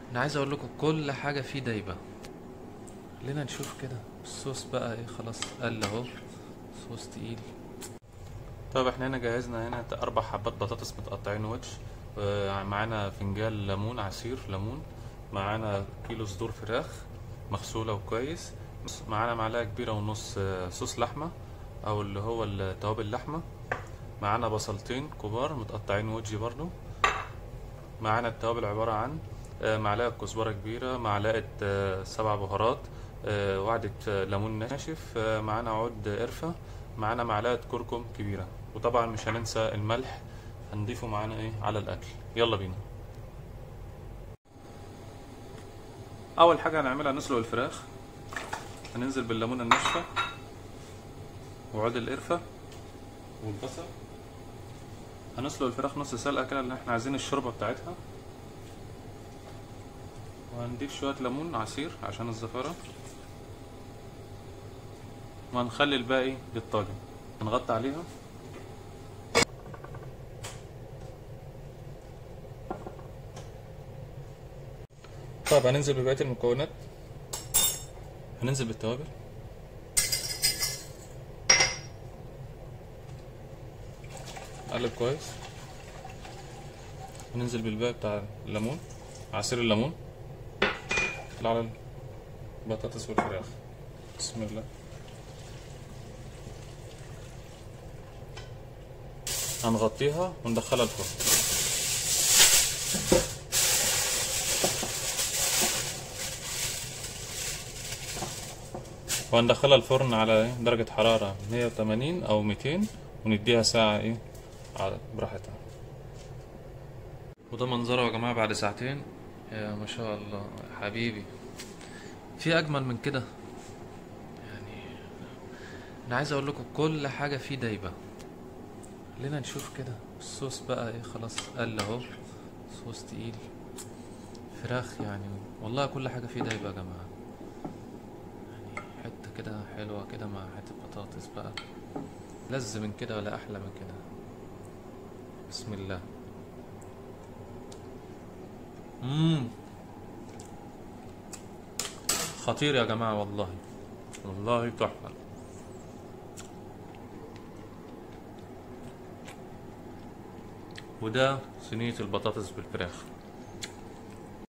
انا عايز اقول لكم كل حاجه فيه دايبه خلينا نشوف كده الصوص بقى ايه خلاص قل اهو صوص تقيل طب احنا هنا جهزنا هنا اربع حبات بطاطس متقطعين ويتش معانا فنجان ليمون عصير ليمون معانا كيلو صدور فراخ مغسوله وكويس معانا معلقه كبيره ونص آه، صوص لحمه او اللي هو توابل اللحمه معانا بصلتين كبار متقطعين ويدج برضو معانا التوابل عباره عن آه، معلقه كزبره كبيره معلقه آه، سبع بهارات آه، وعدة آه، ليمون ناشف آه، معانا عود قرفة معانا معلقة كركم كبيرة وطبعا مش هننسى الملح هنضيفه معانا ايه على الأكل يلا بينا أول حاجة هنعملها نسلق الفراخ هننزل بالليمونة الناشفة وعود القرفة والبصل هنسلق الفراخ نص سلقة كده لأن احنا عايزين الشوربة بتاعتها وهنضيف شوية ليمون عصير عشان الزفارة وهنخلي الباقي للطاجن هنغطي عليها طيب هننزل ببقية المكونات هننزل بالتوابل نقلب كويس وننزل بالباقي بتاع الليمون عصير الليمون على البطاطس والفراخ بسم الله هنغطيها وندخلها الفرن وهندخلها الفرن على إيه؟ درجة حرارة 180 أو 200 ونديها ساعة إيه على- براحتها وده منظره يا جماعة بعد ساعتين يا ما شاء الله حبيبي في أجمل من كده يعني أنا عايز أقول لكم كل حاجة فيه دايبة خلينا نشوف كده الصوص بقى ايه خلاص قل اهو صوص تقيل فراخ يعني والله كل حاجة فيه دايبة يا جماعة يعني حتة كده حلوة كده مع حتة بطاطس بقى لذ من كده ولا أحلى من كده بسم الله مم. خطير يا جماعة والله والله تحفة وده صينية البطاطس بالفراخ